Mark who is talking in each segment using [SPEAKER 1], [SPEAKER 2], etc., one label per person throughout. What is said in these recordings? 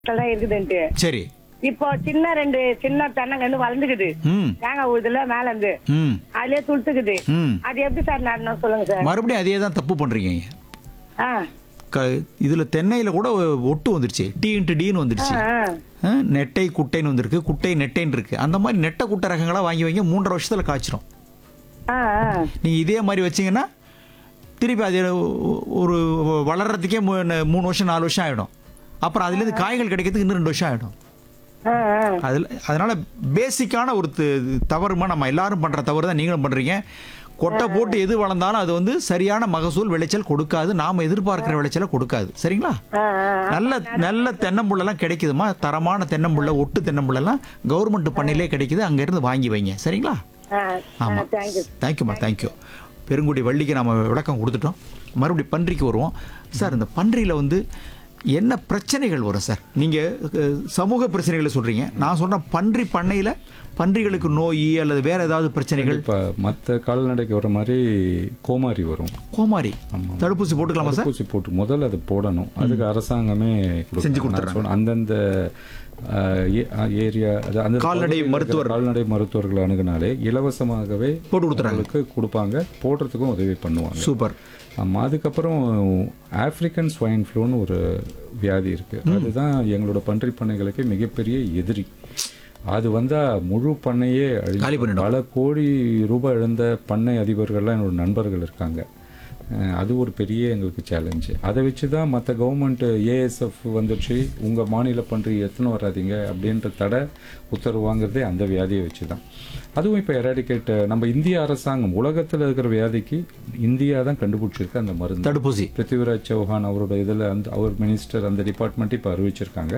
[SPEAKER 1] தான் இருக்குதுன்ட்டு
[SPEAKER 2] சரி
[SPEAKER 1] இப்போ சின்ன ரெண்டு சின்ன தென்னங்கன்னு வளர்ந்துக்குது
[SPEAKER 2] ம்
[SPEAKER 1] தேங்காய் ஊதுல மேல இருந்து
[SPEAKER 2] ம்
[SPEAKER 1] அதுலயே துளுத்துக்குது
[SPEAKER 2] ம்
[SPEAKER 1] அது எப்படி சார் நடணும் சொல்லுங்க சார்
[SPEAKER 2] மறுபடியும் அதே தான் தப்பு பண்றீங்க
[SPEAKER 1] ஆ
[SPEAKER 2] க இதுல தென்னையில கூட ஒட்டு வந்துருச்சு டி இன்ட்டு டின்னு வந்துருச்சு
[SPEAKER 1] ஆ,
[SPEAKER 2] ஆ, நெட்டை குட்டைன்னு வந்திருக்கு குட்டை நெட்டைன்னு இருக்கு அந்த மாதிரி நெட்டை குட்டை ரகங்களா வாங்கி வைங்க மூன்றரை வருஷத்துல காய்ச்சிரும்
[SPEAKER 1] ஆ, ஆ.
[SPEAKER 2] நீங்க இதே மாதிரி வச்சீங்கன்னா திருப்பி அது ஒரு வளர்றதுக்கே மூ- மூணு வருஷம் நாலு வருஷம் ஆயிடும் அப்புறம் அதுலேருந்து காய்கள் கிடைக்கிறதுக்கு இன்னும் ரெண்டு வருஷம் ஆயிடும்
[SPEAKER 1] ஆ, ஆ.
[SPEAKER 2] அதில் அதனால பேசிக்கான ஒரு த- தவறுமா நம்ம எல்லாரும் பண்ற தவறு தான் நீங்களும் பண்றீங்க கொட்டை போட்டு எது வளர்ந்தாலும் அது வந்து சரியான மகசூல் விளைச்சல் கொடுக்காது நாம எதிர்பார்க்கிற விளைச்சலை கொடுக்காது சரிங்களா
[SPEAKER 1] ஆ, ஆ.
[SPEAKER 2] நல்ல நல்ல தென்னம்புள்ளெல்லாம் கிடைக்குதுமா தரமான தென்னம்புள்ள ஒட்டு தென்னம்புள்ளெல்லாம் கவர்மெண்ட் பண்ணையிலே கிடைக்குது அங்க இருந்து வாங்கி வைங்க சரிங்களா
[SPEAKER 1] ஆ, ஆ,
[SPEAKER 2] ஆமா
[SPEAKER 1] தேங்க்யூ
[SPEAKER 2] தேங்க்யூம்மா தேங்க்யூ பெருங்குடி வள்ளிக்கு நம்ம விளக்கம் கொடுத்துட்டோம் மறுபடியும் பன்றிக்கு வருவோம் சார் இந்த பன்றியில் வந்து என்ன பிரச்சனைகள் வரும் சார் நீங்கள் சமூக பிரச்சனைகளை சொல்கிறீங்க நான் சொல்கிறேன் பன்றி பண்ணையில் பன்றிகளுக்கு நோய் அல்லது வேற ஏதாவது பிரச்சனைகள்
[SPEAKER 3] இப்போ மற்ற கால்நடைக்கு வர மாதிரி கோமாரி வரும்
[SPEAKER 2] கோமாரி
[SPEAKER 3] ஆமா.
[SPEAKER 2] தடுப்பூசி போட்டுக்கலாமா சார்
[SPEAKER 3] தடுப்பூசி போட்டு முதல்ல அது போடணும் அதுக்கு அரசாங்கமே கொடுக்கும்.
[SPEAKER 2] செஞ்சு
[SPEAKER 3] நான்
[SPEAKER 2] கொடுத்துறாங்க.
[SPEAKER 3] சொன்ன அந்தந்த அஹ், ஏ- அஹ், ஏரியா அது அந்த
[SPEAKER 2] கால்நடை
[SPEAKER 3] பகுதியில் இருக்கிற
[SPEAKER 2] மருத்துவர்.
[SPEAKER 3] கால்நடை மருத்துவர்கள் அணுகுனாலே இலவசமாகவே
[SPEAKER 2] போட்டு கொடுத்துறாங்க
[SPEAKER 3] அவங்களுக்கு கொடுப்பாங்க போடுறதுக்கும் உதவி பண்ணுவாங்க
[SPEAKER 2] சூப்பர்
[SPEAKER 3] ஆமா அதுக்கப்புறம் ஆப்பிரிக்கன் ஸ்வைன் ஃப்ளூன்னு ஒரு வியாதி இருக்கு அதுதான் எங்களோட பன்றி பண்ணைகளுக்கு மிகப்பெரிய எதிரி அது வந்தா முழு பண்ணையே அழிஞ்சு
[SPEAKER 2] காலி பண்ணிடும்.
[SPEAKER 3] பல கோடி ரூபாய் இழந்த பண்ணை அதிபர்கள்லாம் என்னோட நண்பர்கள் இருக்காங்க அஹ் அது ஒரு பெரிய எங்களுக்கு சேலஞ்சு அதை வச்சு தான் மற்ற கவர்மெண்ட் ஏஎஸ்எஃப் வந்துச்சு உங்கள் மாநில பன்றி எத்தனை வராதீங்க அப்படின்ற தடை உத்தரவு வாங்குறதே அந்த வியாதியை வச்சு தான் அதுவும் இப்போ எராடிகேட் நம்ம இந்திய அரசாங்கம் உலகத்தில் இருக்கிற வியாதிக்கு இந்தியா தான் கண்டுபிடிச்சிருக்கு அந்த மருந்து
[SPEAKER 2] தடுப்பூசி
[SPEAKER 3] பிருத்திவிராஜ் சௌஹான் அவரோட இதில் அந்த அவர் மினிஸ்டர் அந்த டிபார்ட்மெண்ட் இப்போ அறிவிச்சிருக்காங்க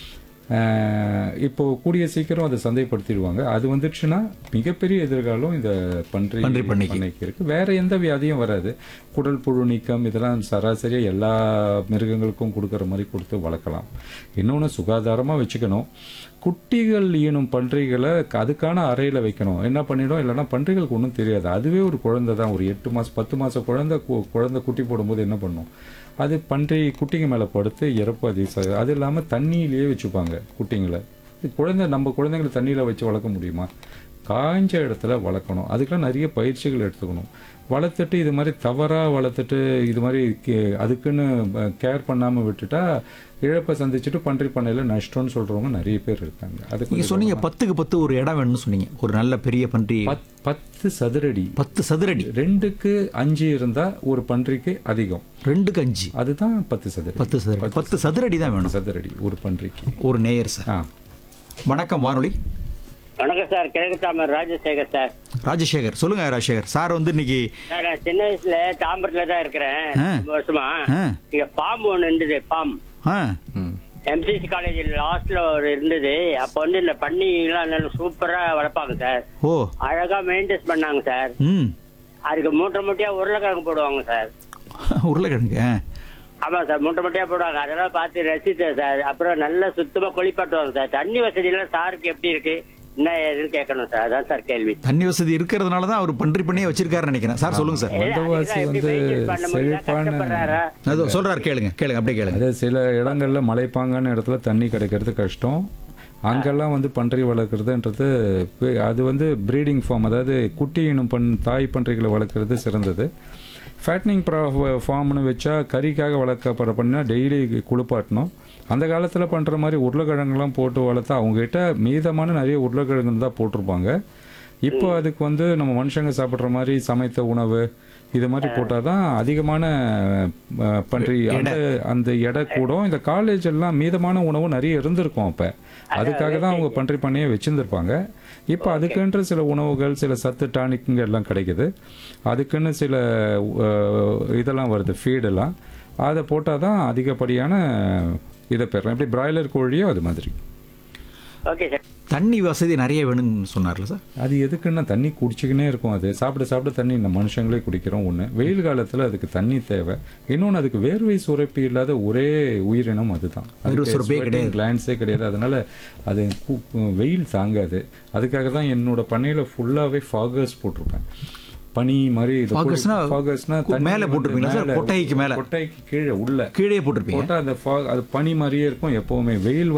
[SPEAKER 3] அஹ் இப்போ கூடிய சீக்கிரம் அதை சந்தைப்படுத்திடுவாங்க அது வந்துடுச்சுன்னா மிகப்பெரிய எதிர்காலம் இந்த பன்றி
[SPEAKER 2] பன்றி பண்ணைக்கு.
[SPEAKER 3] பண்ணைக்கு இருக்கு வேற எந்த வியாதியும் வராது குடல் புழு நீக்கம் இதெல்லாம் சராசரியாக எல்லா மிருகங்களுக்கும் கொடுக்குற மாதிரி கொடுத்து வளர்க்கலாம் இன்னொன்று சுகாதாரமாக வச்சுக்கணும் குட்டிகள் ஈனும் பன்றிகளை அதுக்கான அறையில் வைக்கணும் என்ன பண்ணிடும் இல்லைன்னா பன்றிகளுக்கு ஒன்றும் தெரியாது அதுவே ஒரு குழந்தை தான் ஒரு எட்டு மாதம் பத்து மாதம் குழந்தை கு- குழந்தை குட்டி போடும்போது என்ன பண்ணும் அது பன்றி குட்டிங்க மேலே படுத்து இறப்பு அதிகம் அது இல்லாமல் தண்ணியிலேயே வச்சுப்பாங்க குட்டிங்களை இது குழந்தை நம்ம குழந்தைங்களை தண்ணியில் வச்சு வளர்க்க முடியுமா காய்ஞ்ச இடத்துல வளர்க்கணும் அதுக்கெல்லாம் நிறைய பயிற்சிகள் எடுத்துக்கணும் வளர்த்துட்டு இது மாதிரி தவறாக வளர்த்துட்டு இது மாதிரி கே- அதுக்குன்னு கேர் பண்ணாமல் விட்டுட்டா இழப்பை சந்திச்சுட்டு பன்றி பண்ணையில் நஷ்டம்னு சொல்கிறவங்க நிறைய பேர் இருக்காங்க அதுக்கு
[SPEAKER 2] நீங்க சொன்னீங்க பத்துக்கு பத்து ஒரு இடம் வேணும்னு சொன்னீங்க ஒரு நல்ல பெரிய பன்றி
[SPEAKER 3] பத்- பத்து சதுரடி
[SPEAKER 2] பத்து சதுரடி
[SPEAKER 3] ரெண்டுக்கு அஞ்சு இருந்தா ஒரு பன்றிக்கு அதிகம்
[SPEAKER 2] ரெண்டுக்கு அஞ்சு
[SPEAKER 3] அதுதான் பத்து சதுரடி
[SPEAKER 2] பத்து சதுரடி பத்து சதுரடி தான் வேணும்
[SPEAKER 3] சதுரடி ஒரு பன்றிக்கு
[SPEAKER 2] ஒரு நேயர் சார்
[SPEAKER 3] ஆ
[SPEAKER 2] வணக்கம் வானொலி
[SPEAKER 4] வணக்கம் சார் கிழக்கு தாமர் ராஜசேகர் சார்
[SPEAKER 2] ராஜசேகர் சொல்லுங்க ராஜசேகர் சார் வந்து இன்னைக்கு
[SPEAKER 4] சார் நான் சின்ன வயசுல தாம்பரத்துல தான் இருக்கிறேன்
[SPEAKER 2] ஆ.
[SPEAKER 4] ரொம்ப வருஷமா
[SPEAKER 2] ஆ.
[SPEAKER 4] இங்க பாம்பு ஒண்ணு இருந்தது பாம்
[SPEAKER 2] ஆ
[SPEAKER 3] ம்
[SPEAKER 4] எம்சிசி காலேஜ் லாஸ்ட்ல ஒரு இருந்தது அப்ப வந்து இந்த பன்னிலாம் நல்லா சூப்பரா வளர்ப்பாங்க சார்
[SPEAKER 2] ஓ
[SPEAKER 4] அழகா மெயின்டைன் பண்ணாங்க சார்
[SPEAKER 2] ம்
[SPEAKER 4] அதுக்கு மூட்டை மூட்டையா உருளைக்கிழங்கு போடுவாங்க சார்
[SPEAKER 2] உருளைக்கிழங்கு ஆ.
[SPEAKER 4] ஆமா சார் மூட்டை மூட்டையா போடுவாங்க அதெல்லாம் பார்த்து ரசித்தேன் சார் அப்புறம் நல்லா சுத்தமா குளிப்பாட்டுவாங்க சார் தண்ணி வசதி எல்லாம் சாருக்கு எப்படி இருக்கு என்ன ஏதுன்னு கேட்கணும் சார் அதான் சார் கேள்வி
[SPEAKER 2] தண்ணி வசதி இருக்கிறதுனால தான் அவர் பன்றி பண்ணியே வச்சிருக்காருன்னு நினைக்கிறேன் சார் சொல்லுங்க சார்
[SPEAKER 3] வந்தவாசி
[SPEAKER 4] எப்படி
[SPEAKER 3] வந்து
[SPEAKER 4] maintain பண்ண முடியல?
[SPEAKER 3] செழிப்பான
[SPEAKER 4] கஷ்டப்படுறாரா?
[SPEAKER 2] அது சொல்றாரு கேளுங்க கேளுங்க அப்படியே கேளுங்க
[SPEAKER 3] அதே சில இடங்கள்ல மலைப்பாங்கான இடத்துல தண்ணி கிடைக்கிறது கஷ்டம் அங்கெல்லாம் வந்து பன்றி வளர்க்குறதுன்றது பெ- அது வந்து ப்ரீடிங் ஃபார்ம் அதாவது குட்டி இனம் பண் தாய் பன்றிகளை வளர்க்குறது சிறந்தது ஃபேட்னிங் ஃபார்ம்னு வச்சா கறிக்காக வளர்க்கப்படுற பண்ணா டெய்லி குளிப்பாட்டணும் அந்த காலத்தில் பண்ணுற மாதிரி உருளைக்கிழங்குலாம் போட்டு வளர்த்தா அவங்ககிட்ட மீதமான நிறைய உருளைக்கிழங்கு தான் போட்டிருப்பாங்க இப்போ அதுக்கு வந்து நம்ம மனுஷங்க சாப்பிட்ற மாதிரி சமைத்த உணவு இது மாதிரி போட்டால் தான் அதிகமான அஹ், பன்றி அந்த அந்த எடை கூடும் இந்த காலேஜ் எல்லாம் மீதமான உணவு நிறைய இருந்திருக்கும் அப்போ அதுக்காக தான் அவங்க பன்றி பண்ணையே வச்சிருந்திருப்பாங்க இப்போ அதுக்குன்ற சில உணவுகள் சில சத்து டானிக்குங்க எல்லாம் கிடைக்குது அதுக்குன்னு சில அஹ், இதெல்லாம் வருது ஃபீடெல்லாம் அதை போட்டால் தான் அதிகப்படியான இதை பெறலாம் எப்படி பிராய்லர் கோழியோ அது மாதிரி
[SPEAKER 4] ஓகே சார்
[SPEAKER 2] தண்ணி வசதி நிறைய வேணும்னு சொன்னார்ல சார்
[SPEAKER 3] அது எதுக்குன்னா தண்ணி குடிச்சிக்கினே இருக்கும் அது சாப்பிட சாப்பிட தண்ணி நம்ம மனுஷங்களே குடிக்கிறோம் ஒன்று வெயில் காலத்தில் அதுக்கு தண்ணி தேவை இன்னொன்று அதுக்கு வேர்வை சுரப்பி இல்லாத ஒரே உயிரினம் அதுதான்
[SPEAKER 2] வேர்வை சுரப்பியே கிடையாது.
[SPEAKER 3] கிளான்ஸே கிடையாது அதனால அது கு- வெயில் தாங்காது அதுக்காக தான் என்னோட பண்ணையில் ஃபுல்லாகவே ஃபாகர்ஸ் போட்டிருப்பேன் பனி மாதிரி இது
[SPEAKER 2] Fogusனா
[SPEAKER 3] fogusனா
[SPEAKER 2] கு-
[SPEAKER 3] தண்ணி
[SPEAKER 2] மேல
[SPEAKER 3] வந்து
[SPEAKER 2] போட்டிருப்பீங்களா சார்?
[SPEAKER 3] மேல,
[SPEAKER 2] கொட்டைக்கு மேல?
[SPEAKER 3] கொட்டைக்கு கீழே உள்ள
[SPEAKER 2] கீழே போட்டிருப்பீங்க
[SPEAKER 3] போட்டா அந்த fog அது பனி மாதிரியே இருக்கும் எப்பவுமே வெயில்